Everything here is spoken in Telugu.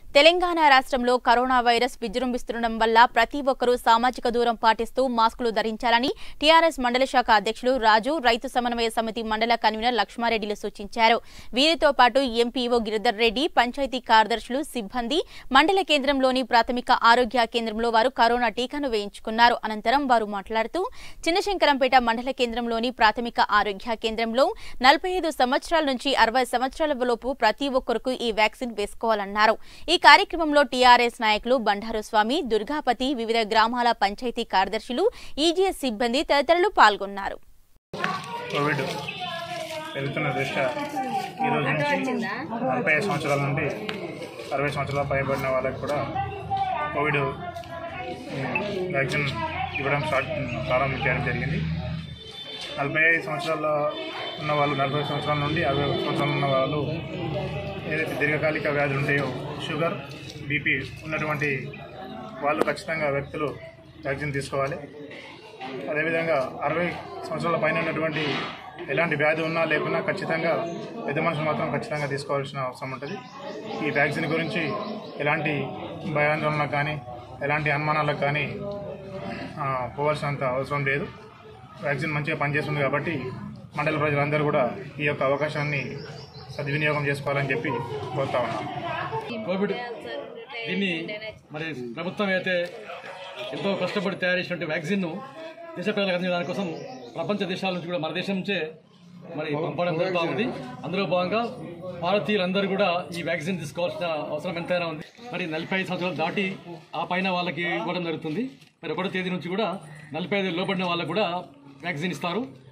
తెలంగాణ రాష్ట్రంలో కరోనా వైరస్ విజృంభిస్తుండడం వల్ల ప్రతి ఒక్కరూ సామాజిక దూరం పాటిస్తూ మాస్కులు ధరించాలని టీఆర్ఎస్ మండల శాఖ అధ్యక్షులు రాజు రైతు సమన్వయ సమితి మండల కన్వీనర్ లక్ష్మారెడ్డిలు సూచించారు వీరితో పాటు ఎంపీఓ గిరిధర్ రెడ్డి పంచాయతీ కార్యదర్శులు సిబ్బంది మండల కేంద్రంలోని ప్రాథమిక ఆరోగ్య కేంద్రంలో వారు కరోనా టీకాను వేయించుకున్నారు అనంతరం వారు మాట్లాడుతూ చిన్నశంకరంపేట మండల కేంద్రంలోని ప్రాథమిక ఆరోగ్య కేంద్రంలో నలభై ఐదు సంవత్సరాల నుంచి అరవై సంవత్సరాల లోపు ప్రతి ఒక్కరికి ఈ వ్యాక్సిన్ వేసుకోవాలన్నారు ఈ కార్యక్రమంలో టీఆర్ఎస్ నాయకులు బండారు స్వామి దుర్గాపతి వివిధ గ్రామాల పంచాయతీ కార్యదర్శులు ఈజీఎస్ సిబ్బంది తదితరులు పాల్గొన్నారు కోవిడ్ పెరుగుతున్న దృష్ట్యా ఈరోజు నుంచి నలభై ఐదు సంవత్సరాల నుండి అరవై సంవత్సరాల పైబడిన వాళ్ళకి కూడా కోవిడ్ ఉమ్, వ్యాక్సిన్ ఇవ్వడం స్టార్ట్ ప్రారంభించడం జరిగింది నలభై ఐదు సంవత్సరాల ఉన్న వాళ్ళు నలభై సంవత్సరాల నుండి అరవై సంవత్సరాలు ఉన్న వాళ్ళు ఏదైతే దీర్ఘకాలిక వ్యాధులు ఉంటాయో షుగర్ బీపీ ఉన్నటువంటి వాళ్ళు ఖచ్చితంగా వ్యక్తులు వ్యాక్సిన్ తీసుకోవాలి అదేవిధంగా అరవై సంవత్సరాల పైన ఉన్నటువంటి ఎలాంటి వ్యాధి ఉన్నా లేకున్నా ఖచ్చితంగా పెద్ద మనుషులు మాత్రం ఖచ్చితంగా తీసుకోవాల్సిన అవసరం ఉంటుంది ఈ వ్యాక్సిన్ గురించి ఎలాంటి భయాందోళనలకు కానీ ఎలాంటి అనుమానాలకు కానీ ఆ, పోవాల్సినంత అవసరం లేదు వ్యాక్సిన్ మంచిగా పనిచేస్తుంది కాబట్టి మండల ప్రజలందరూ కూడా ఈ యొక్క అవకాశాన్ని సద్వినియోగం చేసుకోవాలని చెప్పి కోరుతా ఉన్నాం కోవిడ్ దీన్ని మరి ప్రభుత్వం అయితే ఎంతో కష్టపడి తయారు చేసినటువంటి వ్యాక్సిన్ను దేశ ప్రజలకు అందించే దానికోసం ప్రపంచ దేశాల నుంచి కూడా మన దేశం నుంచే మరి పంపడం జరుగుతూ ఉంది అందులో భాగంగా భారతీయులందరూ కూడా ఈ వ్యాక్సిన్ తీసుకోవాల్సిన అవసరం ఎంతైనా ఉంది మరి నలభై ఐదు సంవత్సరాలు దాటి ఆ పైన వాళ్ళకి ఇవ్వడం జరుగుతుంది మరి ఒకటో తేదీ నుంచి కూడా నలభై ఐదు లోబడిన వాళ్ళకు కూడా వ్యాక్సిన్ ఇస్తారు